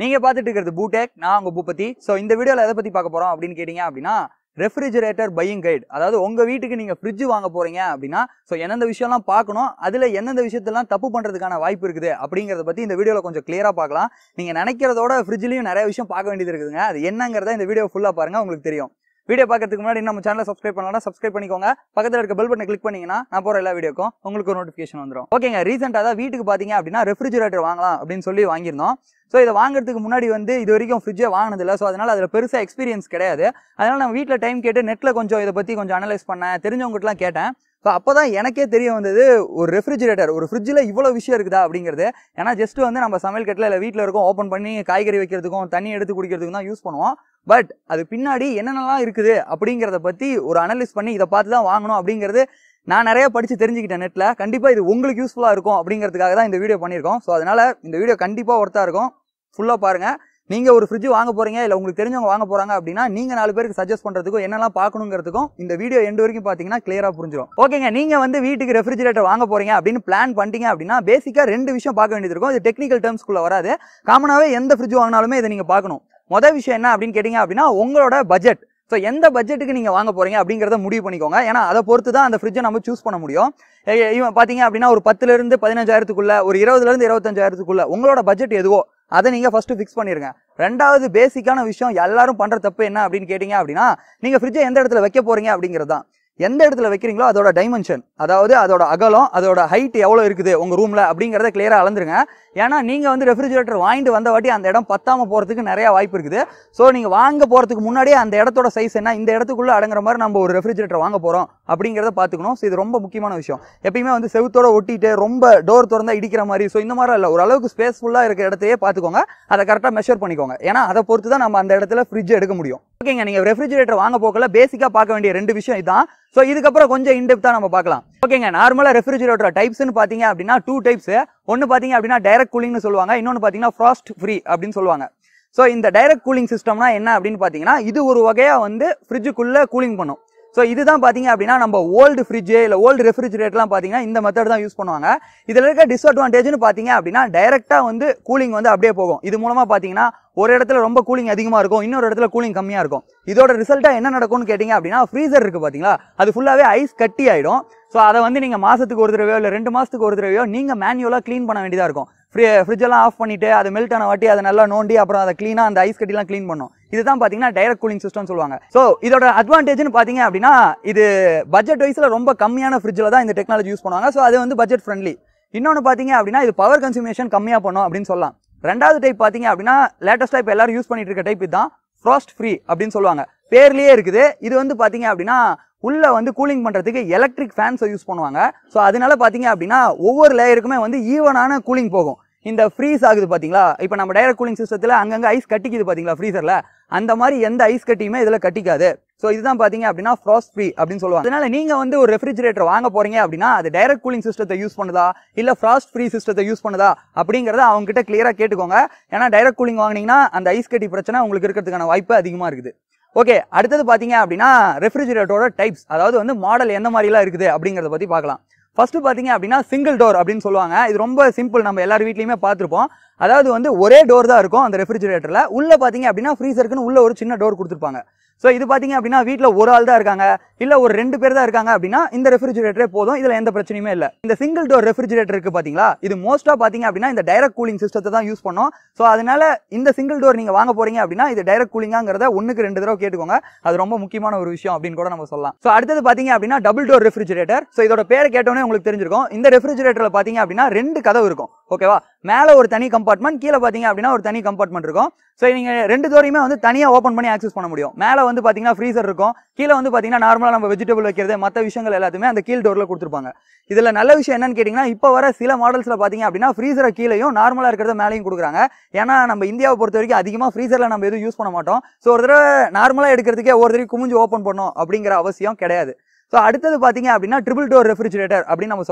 நீங்க பார்த்துட்டு இருக்கிறது பூடெக் நான் உங்க பூபதி ஸோ இந்த வீடியோல எதை பத்தி பார்க்க போறோம் அப்படின்னு கேட்டீங்க அப்படின்னா ரெஃப்ரிஜரேட்டர் பையிங் கைட் அதாவது உங்க வீட்டுக்கு நீங்க ஃப்ரிட்ஜ் வாங்க போறீங்க அப்படின்னா ஸோ எந்தெந்த விஷயம்லாம் பார்க்கணும் அதுல எந்தெந்த விஷயத்தெல்லாம் தப்பு பண்றதுக்கான வாய்ப்பு இருக்குது அப்படிங்கறத பத்தி இந்த வீடியோல கொஞ்சம் கிளியரா பார்க்கலாம் நீங்க நினைக்கிறதோட ஃப்ரிட்ஜ்லயும் நிறைய விஷயம் பார்க்க வேண்டியது இருக்குதுங்க அது என்னங்கிறத இந்த வீடியோ ஃபுல்லா பாருங்க உங்களுக்கு தெரியும் வீடியோ பார்க்கறதுக்கு முன்னாடி நம்ம சேனலை சப்ஸ்கிரைப் பண்ணலாம் சப்ஸ்கிரைப் பண்ணிக்கோங்க பக்கத்தில் இருக்க பெல் பட்டனை கிளிக் பண்ணீங்கன்னா நான் போற எல்லா வீடியோக்கும் உங்களுக்கு ஒரு நோட்டிஃபிகேஷன் வந்துடும் ஓகேங்க ரீசெண்டாக தான் வீட்டுக்கு பார்த்தீங்க அப்படின்னா ரெஃப்ரிஜரேட்டர் வாங்கலாம் அப்படின்னு சொல்லி வாங்கியிருந்தோம் ஸோ இதை வாங்குறதுக்கு முன்னாடி வந்து இது வரைக்கும் ஃப்ரிட்ஜே வாங்கினதில்ல ஸோ அதனால அதில் பெருசாக எக்ஸ்பீரியன்ஸ் கிடையாது அதனால நான் வீட்டில் டைம் கேட்டு நெட்டில் கொஞ்சம் இதை பற்றி கொஞ்சம் அனலைஸ் பண்ணேன் தெரிஞ்சவங்ககிட்டலாம் கேட்டேன் ஸோ அப்போ தான் எனக்கே தெரிய வந்தது ஒரு ரெஃப்ரிஜரேட்டர் ஒரு ஃப்ரிட்ஜில் இவ்வளோ விஷயம் இருக்குதா அப்படிங்கிறது ஏன்னா ஜஸ்ட் வந்து நம்ம சமையல் கட்டில் இல்லை வீட்டில் இருக்கும் ஓப்பன் பண்ணி காய்கறி வைக்கிறதுக்கும் தண்ணி எடுத்து குடிக்கிறதுக்கும் தான் யூஸ் பண்ணுவோம் பட் அது பின்னாடி என்னென்னலாம் இருக்குது அப்படிங்கிறத பற்றி ஒரு அனலிஸ் பண்ணி இதை பார்த்து தான் வாங்கணும் அப்படிங்கிறது நான் நிறைய படித்து தெரிஞ்சுக்கிட்டேன் நெட்டில் கண்டிப்பாக இது உங்களுக்கு யூஸ்ஃபுல்லாக இருக்கும் அப்படிங்கிறதுக்காக தான் இந்த வீடியோ பண்ணியிருக்கோம் ஸோ அதனால் இந்த வீடியோ கண்டிப்பாக ஒர்த்தாக இருக்கும் ஃபுல்லாக பாருங்கள் நீங்கள் ஒரு ஃப்ரிட்ஜ் வாங்க போகிறீங்க இல்லை உங்களுக்கு தெரிஞ்சவங்க வாங்க போகிறாங்க அப்படின்னா நீங்கள் நாலு பேருக்கு சஜஸ்ட் பண்ணுறதுக்கும் என்னெல்லாம் பார்க்கணுங்கிறதுக்கும் இந்த வீடியோ எண்டு வரைக்கும் பார்த்தீங்கன்னா கிளியராக புரிஞ்சிடும் ஓகேங்க நீங்கள் வந்து வீட்டுக்கு ரெஃப்ரிஜரேட்டர் வாங்க போகிறீங்க அப்படின்னு பிளான் பண்ணிட்டீங்க அப்படின்னா பேசிக்காக ரெண்டு விஷயம் பார்க்க வேண்டியது இருக்கும் இது டெக்னிக்கல் டேர்ம்ஸ்குள்ளே வராது காமனாகவே எந்த ஃப்ரிட்ஜ் வாங்கினாலுமே இதை நீங்கள் பார்க்கணும் மொதல் விஷயம் என்ன அப்படின்னு கேட்டிங்க அப்படின்னா உங்களோட பட்ஜெட் ஸோ எந்த பட்ஜெட்டுக்கு நீங்கள் வாங்க போறீங்க அப்படிங்கிறத முடிவு பண்ணிக்கோங்க ஏன்னா அதை பொறுத்து தான் அந்த ஃப்ரிட்ஜை நம்ம சூஸ் பண்ண முடியும் ஏ- இவன் பார்த்தீங்க அப்படின்னா ஒரு பத்துலேருந்து பதினஞ்சாயிரத்துக்குள்ள ஒரு இருபதுலேருந்து இருபத்தஞ்சாயிரத்துக்குள்ள உங்களோட பட்ஜெட் எதுவோ அதை நீங்கள் ஃபர்ஸ்ட் ஃபிக்ஸ் பண்ணிருங்க ரெண்டாவது பேசிக்கான விஷயம் எல்லாரும் பண்ணுற தப்பு என்ன அப்படின்னு கேட்டிங்க அப்படின்னா நீங்கள் ஃப்ரிட்ஜை எந்த இடத்துல வைக்க போறீங்க அப்படிங்கிறது தான் எந்த இடத்துல வைக்கிறீங்களோ அதோட டைமென்ஷன் அதாவது அதோட அகலம் அதோட ஹைட் எவ்வளோ இருக்குது உங்கள் ரூமில் அப்படிங்கிறத கிளியராக அளந்துருங்க ஏன்னா நீங்கள் வந்து ரெஃப்ரிஜரேட்டர் வாங்கிட்டு வந்த வாட்டி அந்த இடம் பத்தாம போகிறதுக்கு நிறைய வாய்ப்பு இருக்குது ஸோ நீங்கள் வாங்க போகிறதுக்கு முன்னாடியே அந்த இடத்தோட சைஸ் என்ன இந்த இடத்துக்குள்ள அடங்குற மாதிரி நம்ம ஒரு ரெஃப்ரிஜரேட்டர் வாங்க போகிறோம் அப்படிங்கிறத பார்த்துக்கணும் ஸோ இது ரொம்ப முக்கியமான விஷயம் எப்பயுமே வந்து செவுத்தோட ஒட்டிட்டு ரொம்ப டோர் திறந்தா இடிக்கிற மாதிரி ஸோ இந்த மாதிரி இல்லை ஓரளவுக்கு ஸ்பேஸ்ஃபுல்லாக இருக்க இடத்தையே பார்த்துக்கோங்க அதை கரெக்டாக மெஷர் பண்ணிக்கோங்க ஏன்னா அதை பொறுத்து தான் நம்ம அந்த இடத்துல ஃப்ரிட்ஜ் எடுக்க முடியும் ஓகேங்க நீங்கள் ரெஃப்ரிஜரேட்டர் வாங்க போக்கல பேசிக்காக பார்க்க வேண்டிய ரெண்டு விஷயம் இதான் ஸோ இதுக்கப்புறம் கொஞ்சம் இன்டெப்த்தாக நம்ம பார்க்கலாம் ஓகேங்க நார்மலாக ரெஃப்ரிஜரேட்டர் டைப்ஸ்னு பார்த்தீங்க அப்படின்னா டூ டைப்ஸ் ஒன்று பார்த்தீங்க அப்படின்னா டைரக்ட் கூலிங்னு சொல்லுவாங்க இன்னொன்று பார்த்தீங்கன்னா ஃப்ராஸ்ட் ஃப்ரீ அப்படின்னு சொல்லுவாங்க ஸோ இந்த டைரக்ட் கூலிங் சிஸ்டம்னா என்ன அப்படின்னு பார்த்தீங்கன்னா இது ஒரு வகையாக வந்து ஃப்ரிட்ஜுக்குள்ளே கூலிங் பண்ணும் ஸோ இதுதான் பார்த்தீங்க அப்படின்னா நம்ம ஓல்டு ஃப்ரிட்ஜ் இல்லை ஓல்டு ரெஃப்ரிஜரேட்டர்லாம் பார்த்தீங்கன்னா இந்த மெத்தட் தான் யூஸ் பண்ணுவாங்க இதில் இருக்க டிஸ்அட்வான்டேஜ்னு பார்த்தீங்க அப்படின்னா டைரெக்டாக வந்து கூலிங் வந்து அப்படியே போகும் இது மூலமாக பார்த்தீங்கன்னா ஒரு இடத்துல ரொம்ப கூலிங் அதிகமாக இருக்கும் இன்னொரு இடத்துல கூலிங் கம்மியாக இருக்கும் இதோட ரிசல்ட்டாக என்ன நடக்கும்னு கேட்டிங்க அப்படின்னா ஃப்ரீசர் இருக்குது பார்த்தீங்களா அது ஃபுல்லாகவே ஐஸ் கட்டி ஆகிடும் ஸோ அதை வந்து நீங்கள் மாதத்துக்கு ஒரு தடவையோ இல்லை ரெண்டு மாதத்துக்கு ஒரு தடவையோ நீங்கள் மேனுவலாக க்ளீன் பண்ண வேண்டியதாக இருக்கும் ஃப்ரீ ஃப்ரிட்ஜெல்லாம் ஆஃப் பண்ணிட்டு அது மெல்ட் ஆன வாட்டி அதை நல்லா நோண்டி அப்புறம் அதை க்ளீனாக அந்த ஐஸ் கட்டிலாம் க்ளீன் பண்ணும் இதுதான் பார்த்தீங்கன்னா டைரக்ட் கூலிங் சிஸ்டம் சொல்லுவாங்க ஸோ இதோட அட்வான்டேஜ்னு பார்த்தீங்க அப்படின்னா இது பட்ஜெட் வைஸில் ரொம்ப கம்மியான ஃப்ரிட்ஜில் தான் இந்த டெக்னாலஜி யூஸ் பண்ணுவாங்க ஸோ அது வந்து பட்ஜெட் ஃப்ரெண்ட்லி இன்னொன்று பார்த்தீங்க அப்படின்னா இது பவர் கன்சூமேஷன் கம்மியாக பண்ணும் அப்படின்னு சொல்லலாம் ரெண்டாவது டைப் பார்த்தீங்க அப்படின்னா லேட்டஸ்ட்டாக இப்போ எல்லாரும் யூஸ் பண்ணிட்டு இருக்க டைப் இதுதான் ஃப்ராஸ்ட் ஃப்ரீ அப்படின்னு சொல்லுவாங்க பேர்லயே இருக்குது இது வந்து பார்த்தீங்க அப்படின்னா உள்ள வந்து கூலிங் பண்றதுக்கு எலக்ட்ரிக் ஃபேன்ஸை யூஸ் பண்ணுவாங்க ஸோ அதனால பார்த்தீங்க அப்படின்னா ஒவ்வொரு லேயருக்குமே வந்து ஈவனான கூலிங் போகும் இந்த ஃப்ரீஸ் ஆகுது பாத்தீங்களா இப்போ நம்ம டைரக்ட் கூலிங் சிஸ்டத்தில் அங்கங்க ஐஸ் கட்டிக்குது பாத்தீங்களா ஃப்ரீசர்ல அந்த மாதிரி எந்த ஐஸ் கட்டியுமே இதுல கட்டிக்காது ஸோ இதுதான் பாத்தீங்க அப்படின்னா ஃப்ராஸ்ட் ஃப்ரீ அப்படின்னு சொல்லுவாங்க அதனால நீங்க வந்து ஒரு ரெஃப்ரிஜரேட்டர் வாங்க போறீங்க அப்படின்னா அது டைரக்ட் கூலிங் சிஸ்டத்தை யூஸ் பண்ணுதா இல்ல ஃப்ராஸ்ட் ஃப்ரீ சிஸ்டத்தை யூஸ் பண்ணுதா அப்படிங்கறத அவங்க கிட்ட கிளியரா கேட்டுக்கோங்க ஏன்னா டைரக்ட் கூலிங் வாங்குனீங்கன்னா அந்த ஐஸ் கட்டி பிரச்சனை உங்களுக்கு இருக்கிறதுக்கான வாய்ப்பு அதிகமா இருக்குது ஓகே அடுத்தது பாத்தீங்க அப்படின்னா ரெஃப்ரிஜரேட்டரோட டைப்ஸ் அதாவது வந்து மாடல் எந்த மாதிரிலாம் இருக்குது அப்படிங்கறத பத்தி பார்க்கலாம் ஃபர்ஸ்ட் பாத்தீங்க அப்படின்னா சிங்கிள் டோர் அப்படின்னு சொல்லுவாங்க இது ரொம்ப சிம்பிள் நம்ம எல்லார் வீட்லயுமே பார்த்திருப்போம் அதாவது வந்து ஒரே டோர் தான் இருக்கும் அந்த ரெஃப்ரிஜரேட்டர்ல உள்ள பாத்தீங்க அப்படின்னா ஃப்ரீசருக்குன்னு உள்ள ஒரு சின்ன டோர் கொடுத்துருப்பாங்க ஸோ இது பாத்தீங்க அப்படின்னா வீட்ல ஒரு ஆள் தான் இருக்காங்க இல்ல ஒரு ரெண்டு பேர் தான் இருக்காங்க அப்படின்னா இந்த ரெஃப்ரிஜரேட்டரே போதும் இதுல எந்த பிரச்சனையுமே இல்ல இந்த சிங்கிள் டோர் ரெஃப்ரிஜரேட்டர் இருக்கு பாத்தீங்களா இது மோஸ்டா பாத்தீங்க அப்படின்னா இந்த டைரக்ட் கூலிங் சிஸ்டத்தை தான் யூஸ் பண்ணோம் ஸோ அதனால இந்த சிங்கிள் டோர் நீங்க வாங்க போறீங்க அப்படின்னா இது டைரக்ட் கூலிங்காங்கிறத ஒண்ணுக்கு ரெண்டு தடவை கேட்டுக்கோங்க அது ரொம்ப முக்கியமான ஒரு விஷயம் அப்படின்னு கூட நம்ம சொல்லலாம் ஸோ அடுத்தது பாத்தீங்க அப்படின்னா டபுள் டோர் ரெஃப்ரிஜரேட்டர் ஸோ இதோட பேரை கேட்டோன்னே உங்களுக்கு தெரிஞ்சிருக்கும் இந்த ரெஃப்ரிஜரேட்டர்ல பாத்தீங்க அப்படின்னா ரெண்டு கதவு இருக்கும் ஓகேவா மேல ஒரு தனி கம்பார்ட்மெண்ட் கீழே பாத்தீங்க அப்படின்னா ஒரு தனி கம்பார்ட்மெண்ட் இருக்கும் ஸோ நீங்க ரெண்டு டோரையுமே வந்து தனியா ஓப்பன் பண்ணி ஆக்சஸ் பண்ண முடியும் மேல வந்து பாத்தீங்கன்னா ஃப்ரீசர் இருக்கும் கீழே வந்து பாத்தீங்கன்னா நார்மலா நம்ம வெஜிடபிள் வைக்கிறது மற்ற விஷயங்கள் எல்லாத்தையுமே அந்த கீழ் டோர்ல கொடுத்துருப்பாங்க இதுல நல்ல விஷயம் என்னன்னு கேட்டீங்கன்னா இப்போ வர சில மாடல்ஸ்ல பாத்தீங்க அப்படின்னா ஃப்ரீசரை கீழேயும் நார்மலா இருக்கிறத மேலேயும் கொடுக்குறாங்க ஏன்னா நம்ம இந்தியாவை பொறுத்த வரைக்கும் அதிகமா ஃப்ரீசர்ல நம்ம எதுவும் யூஸ் பண்ண மாட்டோம் ஸோ ஒரு தடவை நார்மலா எடுக்கிறதுக்கே ஒரு தடவை குமிஞ்சு ஓப்பன் பண்ணணும் அப்படிங்கிற அவசியம் கிடையாது ஸோ அடுத்தது பாத்தீங்க அப்படின்னா ட்ரிபிள் டோர் ரெஃப்ரிஜரேட்டர் அப்படின்னு நம்ம சொல்லலாம்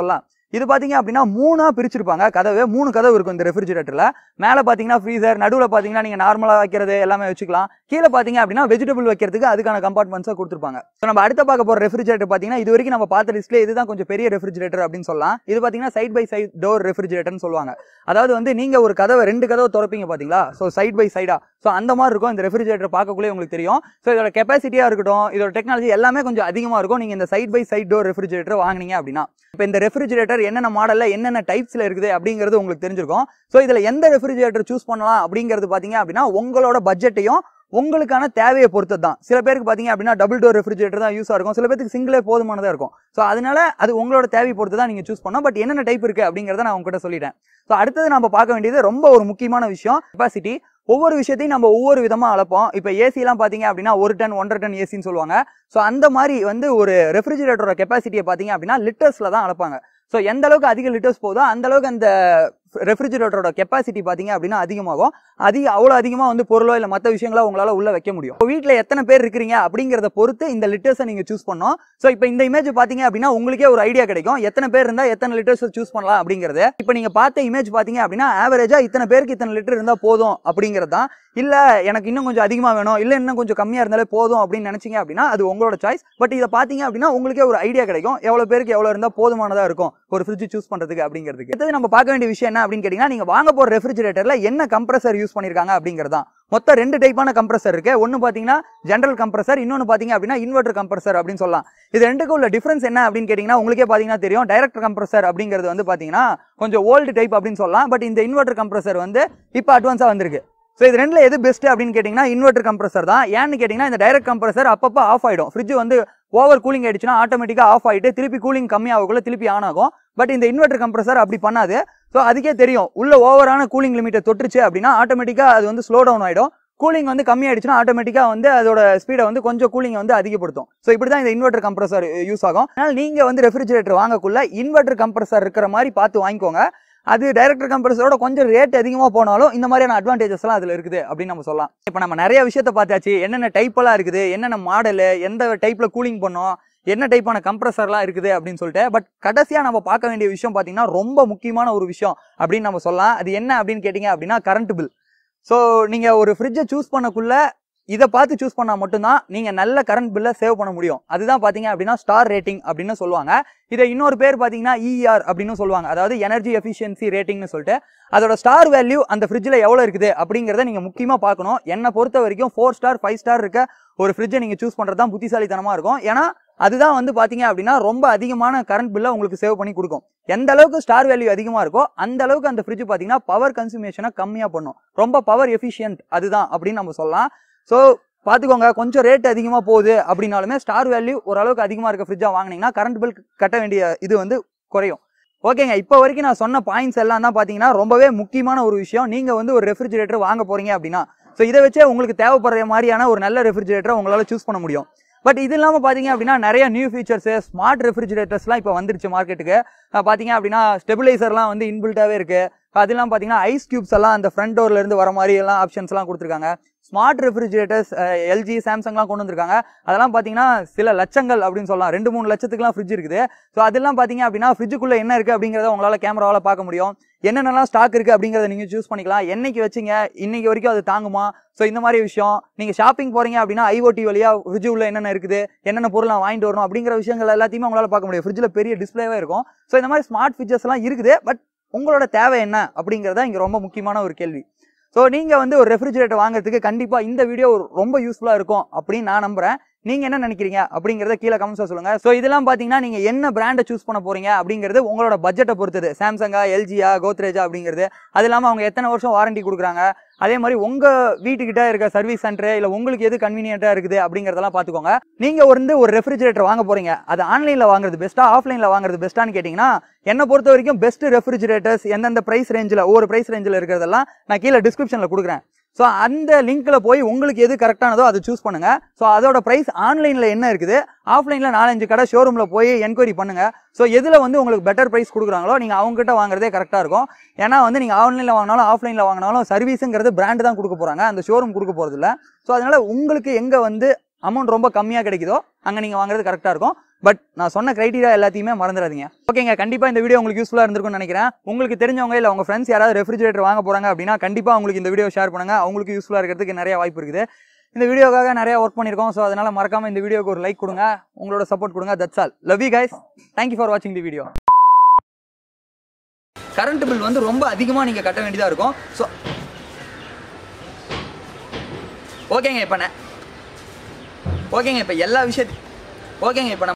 இது பாத்தீங்க அப்படின்னா மூணா பிரிச்சிருப்பாங்க கதவு மூணு கதவு இருக்கும் இந்த ரெஃப்ரிஜிரேட்டர்ல மேல பாத்தீங்கன்னா ஃப்ரீசர் நடுவுல பாத்தீங்கன்னா நீங்க நார்மலா வைக்கிறது எல்லாமே வச்சுக்கலாம் கீழே பாத்தீங்க அப்படின்னா வெஜிடபிள் வைக்கிறதுக்கு அதுக்கான கம்பார்ட்மெண்ட்ஸை கொடுத்துருப்பாங்க So, நம்ம அடுத்த பார்க்க போற ரெஃப்ரிஜிரேட்டர் பாத்தீங்கன்னா இது வரைக்கும் நம்ம பார்த்த லிஸ்ட்ல இதுதான் கொஞ்சம் பெரிய ரெஃப்ரிஜிரேட்டர் அப்படின்னு சொல்லலாம் இது பாத்தீங்கன்னா சைட் பை சைட் டோர் ரெஃப்ரிஜிரேட்டர்னு சொல்லுவாங்க அதாவது வந்து நீங்க ஒரு கதவை ரெண்டு கதவை திறப்பீங்க பாத்தீங்களா ஸோ சைட் பை சைடா ஸோ அந்த மாதிரி இருக்கும் இந்த ரெஃப்ரிஜிரேட்டர் பார்க்கக்குள்ளே உங்களுக்கு தெரியும் ஸோ இதோட கெப்பாசிட்டியா இருக்கட்டும் இதோட டெக்னாலஜி எல்லாமே கொஞ்சம் அதிகமா இருக்கும் நீங்க இந்த side by side door refrigerator வாங்குனீங்க அப்படின்னா இப்போ இந்த ரெஃப்ரிஜிரேட்டர் என்னென்ன மாடல்ல என்னென்ன டைப்ஸ்ல இருக்குது அப்படிங்கிறது உங்களுக்கு தெரிஞ்சிருக்கும் ஸோ இதுல எந்த ரெஃப்ரிஜிரேட்டர் சூஸ் பண்ணலாம் அப்படிங்கிறது பாத்தீங்க அப்படின்னா உங்களோட பட்ஜெட்டையும் உங்களுக்கான தேவையை பொறுத்தது தான் சில பேருக்கு பாத்தீங்க அப்படின்னா டபுள் டோர் ரெஃப்ரிஜிரேட்டர் தான் யூஸா இருக்கும் சில பேருக்கு சிங்கிளே போதுமானதா இருக்கும் ஸோ அதனால அது உங்களோட தேவை பொறுத்து தான் நீங்க சூஸ் பண்ணணும் பட் என்னென்ன டைப் இருக்கு அப்படிங்கறத நான் உங்ககிட்ட சொல்லிட்டேன் ஸோ அடுத்தது நம்ம பார்க்க வேண்டியது ரொம்ப ஒரு முக்கியமான விஷயம் கெப்பாசிட்டி ஒவ்வொரு விஷயத்தையும் நம்ம ஒவ்வொரு விதமா அளப்போம் இப்போ ஏசி எல்லாம் பாத்தீங்க அப்படின்னா ஒரு டன் ஒன்றரை டன் ஏசின்னு சொல்லுவாங்க ஸோ அந்த மாதிரி வந்து ஒரு ரெஃப்ரிஜிரேட்டரோட கெப்பாசிட்டியை பாத்தீங்க அப்படின்னா லிட்டர்ஸ்ல தான் அளப்பாங்க ஸோ எந்த அளவுக்கு அதிக லிட்டர்ஸ் போதோ அந்த அளவுக்கு அந்த ரெஃப்ரிஜிரேட்டரோட கெப்பாசிட்டி பாத்தீங்க அப்படின்னா அதிகமாகும் அதிக அவ்வளோ அதிகமா வந்து பொருளோ இல்லை மற்ற விஷயங்களோ உங்களால உள்ள வைக்க முடியும் இப்போ வீட்டில் எத்தனை பேர் இருக்கிறீங்க அப்படிங்கிறத பொறுத்து இந்த லிட்டர்ஸை நீங்க சூஸ் பண்ணணும் ஸோ இப்போ இந்த இமேஜ் பாத்தீங்க அப்படின்னா உங்களுக்கே ஒரு ஐடியா கிடைக்கும் எத்தனை பேர் இருந்தா எத்தனை லிட்டர்ஸ் சூஸ் பண்ணலாம் அப்படிங்கிறது இப்போ நீங்க பார்த்த இமேஜ் பாத்தீங்க அப்படின்னா ஆவரேஜா இத்தனை பேருக்கு இத்தனை லிட்டர் இருந்தா போதும் அப்படிங்கிறது தான் இல்ல எனக்கு இன்னும் கொஞ்சம் அதிகமா வேணும் இல்ல இன்னும் கொஞ்சம் கம்மியா இருந்தாலே போதும் அப்படின்னு நினைச்சீங்க அப்படின்னா அது உங்களோட சாய்ஸ் பட் இதை பாத்தீங்க அப்படின்னா உங்களுக்கே ஒரு ஐடியா கிடைக்கும் எவ்வளவு பேருக்கு எவ்வளவு இருந்தா போதுமானதா இருக்கும் ஒரு ஃப்ரிட்ஜ் சூஸ் பண்றதுக்கு அப்படிங்கிறதுக்கு அடுத்தது நம்ம பார்க்க வேண்டிய விஷயம் என்ன அப்படின்னு கேட்டீங்கன்னா நீங்க வாங்க போற ரெஃப்ரிஜிரேட்டர்ல என்ன கம்ப்ரஸர் யூஸ் பண்ணிருக்காங்க அப்படிங்கிறது தான் மொத்தம் ரெண்டு டைப்பான கம்ப்ரஸர் இருக்கு ஒன்னு பாத்தீங்கன்னா ஜென்ரல் கம்ப்ரஸர் இன்னொன்னு பாத்தீங்க அப்படின்னா இன்வெர்டர் கம்ப்ரஸர் அப்படின்னு சொல்லலாம் இது ரெண்டுக்கும் உள்ள டிஃபரன்ஸ் என்ன அப்படின்னு கேட்டீங்கன்னா உங்களுக்கே பாத்தீங்கன்னா தெரியும் டைரக்ட் கம்ப்ரஸர் அப்படிங்கிறது வந்து பாத்தீங்கன்னா கொஞ்சம் ஓல்டு டைப் அப்படின்னு சொல்லலாம் பட் இந்த இன்வெர்டர் கம்ப்ரஸர் வந்து இப்போ அட்வான்ஸா வந்திருக்கு ஸோ இது ரெண்டுல எது பெஸ்ட் அப்படின்னு கேட்டிங்கன்னா இன்வெர்டர் கம்ப்ரஸர் தான் ஏன்னு கேட்டிங்கன்னா இந்த டைரக்ட் கம்ப்ரஸர் அப்பப்போ ஆஃப் ஆயிடும் ஃப்ரிட்ஜ் வந்து ஓவர் கூலிங் ஆயிடுச்சுன்னா ஆட்டோமேட்டிக்காக ஆஃப் ஆயிட்டு திருப்பி கூலிங் கம்மியாகக்குள்ள திருப்பி ஆன் ஆகும் பட் இந்த இன்வெர்டர் கம்ப்ரஸர் அப்படி பண்ணாது ஸோ அதுக்கே தெரியும் உள்ள ஓவரான கூலிங் லிமிட்டை தொட்டுருச்சு அப்படின்னா ஆட்டோமேட்டிக்காக அது வந்து ஸ்லோ டவுன் ஆயிடும் கூலிங் வந்து கம்மியாயிடுச்சுன்னா ஆட்டோமேட்டிக்காக வந்து அதோட ஸ்பீடை வந்து கொஞ்சம் கூலிங் வந்து அதிகப்படுத்தும் ஸோ இப்படி தான் இந்த இன்வெர்டர் கம்ப்ரஸர் யூஸ் ஆகும் அதனால் நீங்கள் வந்து ரெஃப்ரிஜரேட்டர் வாங்கக்குள்ள இன்வெர்டர் கம்ப்ரஸர் இருக்கிற மாதிரி பார்த்து வாங்கிக்கோங்க அது டைரக்டர் கம்ப்ரஸரோட கொஞ்சம் ரேட் அதிகமாக போனாலும் இந்த மாதிரியான அட்வான்டேஜஸ் எல்லாம் அதில் இருக்குது அப்படின்னு நம்ம சொல்லலாம் இப்போ நம்ம நிறைய விஷயத்த பார்த்தாச்சு என்னென்ன டைப் எல்லாம் இருக்குது என்னென்ன மாடலு எந்த டைப்ல கூலிங் பண்ணும் என்ன டைப்பான கம்ப்ரஸர்லாம் இருக்குது அப்படின்னு சொல்லிட்டு பட் கடைசியாக நம்ம பார்க்க வேண்டிய விஷயம் பார்த்தீங்கன்னா ரொம்ப முக்கியமான ஒரு விஷயம் அப்படின்னு நம்ம சொல்லலாம் அது என்ன அப்படின்னு கேட்டிங்க அப்படின்னா கரண்ட் பில் ஸோ நீங்கள் ஒரு ஃப்ரிட்ஜை சூஸ் பண்ணக்குள்ள இதை பார்த்து சூஸ் பண்ணால் மட்டும்தான் நீங்கள் நல்ல கரண்ட் பில்லை சேவ் பண்ண முடியும் அதுதான் பார்த்தீங்க அப்படின்னா ஸ்டார் ரேட்டிங் அப்படின்னு சொல்லுவாங்க இதை இன்னொரு பேர் பார்த்தீங்கன்னா இஆர் அப்படின்னு சொல்லுவாங்க அதாவது எனர்ஜி எஃபிஷியன்சி ரேட்டிங்னு சொல்லிட்டு அதோட ஸ்டார் வேல்யூ அந்த ஃப்ரிட்ஜில் எவ்வளோ இருக்குது அப்படிங்கிறத நீங்கள் முக்கியமாக பார்க்கணும் என்னை பொறுத்த வரைக்கும் ஃபோர் ஸ்டார் ஃபைவ் ஸ்டார் இருக்க ஒரு ஃப்ரிட்ஜை நீங்கள் சூஸ் பண்ணுறது தான் புத்திசாலித்தனமாக இருக்கும் ஏன்னா அதுதான் வந்து பார்த்தீங்க அப்படின்னா ரொம்ப அதிகமான கரண்ட் பில்லை உங்களுக்கு சேவ் பண்ணி கொடுக்கும் எந்த அளவுக்கு ஸ்டார் வேல்யூ அதிகமாக இருக்கோ அந்த அளவுக்கு அந்த ஃப்ரிட்ஜ் பார்த்தீங்கன்னா பவர் கன்சூமேஷனை கம்மியாக பண்ணும் ரொம்ப பவர் எஃபிஷியன்ட் அதுதான் அப்படின்னு நம்ம சொல்லலாம் ஸோ பார்த்துக்கோங்க கொஞ்சம் ரேட் அதிகமாக போகுது அப்படின்னாலுமே ஸ்டார் வேல்யூ ஓரளவுக்கு அதிகமாக இருக்க ஃப்ரிட்ஜாக வாங்கினீங்கன்னா கரண்ட் பில் கட்ட வேண்டிய இது வந்து குறையும் ஓகேங்க இப்போ வரைக்கும் நான் சொன்ன பாயிண்ட்ஸ் எல்லாம் தான் பார்த்தீங்கன்னா ரொம்பவே முக்கியமான ஒரு விஷயம் நீங்கள் வந்து ஒரு ரெஃப்ரிஜரேட்டர் வாங்க போறீங்க அப்படின்னா ஸோ இதை வச்சே உங்களுக்கு தேவைப்படுற மாதிரியான ஒரு நல்ல ரெஃப்ரிஜரேட்டரை உங்களால் சூஸ் பண்ண முடியும் பட் இது இல்லாமல் பார்த்தீங்க அப்படின்னா நிறைய நியூ ஃபீச்சர்ஸ் ஸ்மார்ட் ரெஃப்ரிஜரேட்டர்ஸ்லாம் இப்போ வந்துருச்சு மார்க்கெட்டுக்கு பார்த்தீங்க அப்படின்னா ஸ்டெபிலைசர்லாம் வந்து இன்பில்ட்டாகவே இருக்கு அதெல்லாம் பார்த்தீங்கன்னா ஐஸ் கியூப்ஸ் எல்லாம் அந்த ஃப்ரண்ட் டோர்ல இருந்து வர மாதிரி எல்லாம் ஆப்ஷன்ஸ் எல்லாம் கொடுத்துருக்காங்க ஸ்மார்ட் ரெஃப்ரிஜரேட்டர்ஸ் எல்ஜி சாம்சங்லாம் கொண்டு வந்திருக்காங்க அதெல்லாம் பார்த்தீங்கன்னா சில லட்சங்கள் அப்படின்னு சொல்லலாம் ரெண்டு மூணு லட்சத்துக்குலாம் ஃப்ரிட்ஜ் இருக்குது ஸோ அதெல்லாம் பார்த்தீங்க அப்படின்னா ஃப்ரிட்ஜுக்குள்ள என்ன இருக்கு அப்படிங்கிறத உங்களால் கேமராவால் பார்க்க முடியும் என்னென்னலாம் ஸ்டாக் இருக்கு அப்படிங்கிறத நீங்க சூஸ் பண்ணிக்கலாம் என்னைக்கு வச்சீங்க இன்னைக்கு வரைக்கும் அது தாங்குமா ஸோ இந்த மாதிரி விஷயம் நீங்க ஷாப்பிங் போறீங்க அப்படின்னா ஐஓடி வழியா ஃப்ரிட்ஜ் உள்ள என்னென்ன இருக்குது என்னென்ன பொருள் நான் வாங்கிட்டு வரணும் அப்படிங்கிற விஷயங்கள் எல்லாத்தையுமே உங்களால பார்க்க முடியும் ஃப்ரிட்ஜில் பெரிய டிஸ்பிளேவே இருக்கும் ஸோ இந்த மாதிரி ஸ்மார்ட் ஃபீச்சர்ஸ் எல்லாம் இருக்குது பட் உங்களோட தேவை என்ன அப்படிங்கிறத இங்க ரொம்ப முக்கியமான ஒரு கேள்வி ஸோ நீங்க வந்து ஒரு ரெஃப்ரிஜரேட்டர் வாங்குறதுக்கு கண்டிப்பா இந்த வீடியோ ரொம்ப யூஸ்ஃபுல்லா இருக்கும் அப்படின்னு நான் நம்புறேன் நீங்க என்ன நினைக்கிறீங்க அப்படிங்கறத கீழே கமெண்ட்ஸ்ல சொல்லுங்க ஸோ இதெல்லாம் பாத்தீங்கன்னா நீங்க என்ன பிராண்டை சூஸ் பண்ண போறீங்க அப்படிங்கிறது உங்களோட பட்ஜெட்டை பொறுத்தது சாம்சங்கா எல்ஜியா கோத்ரேஜா அப்படிங்கிறது அது இல்லாம அவங்க எத்தனை வருஷம் வாரண்டி கொடுக்குறாங்க அதே மாதிரி உங்க வீட்டுக்கிட்ட இருக்க சர்வீஸ் சென்டர் இல்ல உங்களுக்கு எது கன்வீனியன்ட்டா இருக்குது அப்படிங்கறதெல்லாம் பாத்துக்கோங்க நீங்க வந்து ஒரு ரெஃப்ரிஜரேட்டர் வாங்க போறீங்க அது ஆன்லைன்ல வாங்குறது பெஸ்ட்டா ஆஃப்லைன்ல வாங்குறது பெஸ்ட்டான்னு கேட்டீங்கன்னா என்ன பொறுத்த வரைக்கும் பெஸ்ட் ரெஃப்ரிஜரேட்டர்ஸ் எந்தெந்த பிரைஸ் ரேஞ்சில் ஒவ்வொரு பிரைஸ் ரேஞ்சில் இருக்கிறதெல்லாம் நான் கீழே டிஸ்கிரிப்ஷன்ல கொடுக்குறேன் ஸோ அந்த லிங்க்ல போய் உங்களுக்கு எது கரெக்டானதோ அதை சூஸ் பண்ணுங்க ஸோ அதோட பிரைஸ் ஆன்லைன்ல என்ன இருக்குது ஆஃப்லைன்ல நாலஞ்சு கடை ஷோரூம்ல போய் என்கொயரி பண்ணுங்க ஸோ எதுல வந்து உங்களுக்கு பெட்டர் பிரைஸ் கொடுக்குறாங்களோ நீங்க அவங்க கிட்ட வாங்குறதே கரெக்டா இருக்கும் ஏன்னா வந்து நீங்க ஆன்லைன்ல வாங்கினாலும் ஆஃப்லைன்ல வாங்கினாலும் சர்வீஸுங்கிறது பிராண்ட் தான் கொடுக்க போறாங்க அந்த ஷோரூம் கொடுக்க போறது இல்ல ஸோ அதனால உங்களுக்கு எங்க வந்து அமௌண்ட் ரொம்ப கம்மியாக கிடைக்குதோ அங்கே நீங்கள் வாங்குறது கரெக்டாக இருக்கும் பட் நான் சொன்ன கிரைட்டீரியா எல்லாத்தையுமே மறந்துடாதீங்க ஓகேங்க கண்டிப்பா இந்த வீடியோ உங்களுக்கு யூஸ்ஃபுல்லா இருந்திருக்கும்னு நினைக்கிறேன் உங்களுக்கு தெரிஞ்சவங்க இல்ல உங்க ஃப்ரெண்ட்ஸ் யாராவது ரெஃப்ரிஜரேட்டர் வாங்க போறாங்க அப்படின்னா கண்டிப்பா உங்களுக்கு இந்த வீடியோ ஷேர் பண்ணுங்க அவங்களுக்கு யூஸ்ஃபுல்லா இருக்கிறதுக்கு நிறைய வாய்ப்பு இருக்குது இந்த வீடியோக்காக நிறைய ஒர்க் பண்ணியிருக்கோம் ஸோ அதனால மறக்காம இந்த வீடியோக்கு ஒரு லைக் கொடுங்க உங்களோட சப்போர்ட் கொடுங்க that's all love you guys thank you for வாட்சிங் தி வீடியோ கரண்ட் பில் வந்து ரொம்ப அதிகமாக நீங்கள் கட்ட வேண்டியதாக இருக்கும் ஸோ ஓகேங்க இப்போ நான் ஓகேங்க இப்போ எல்லா விஷயத்தையும் ஓகேங்க இப்போ நம்ம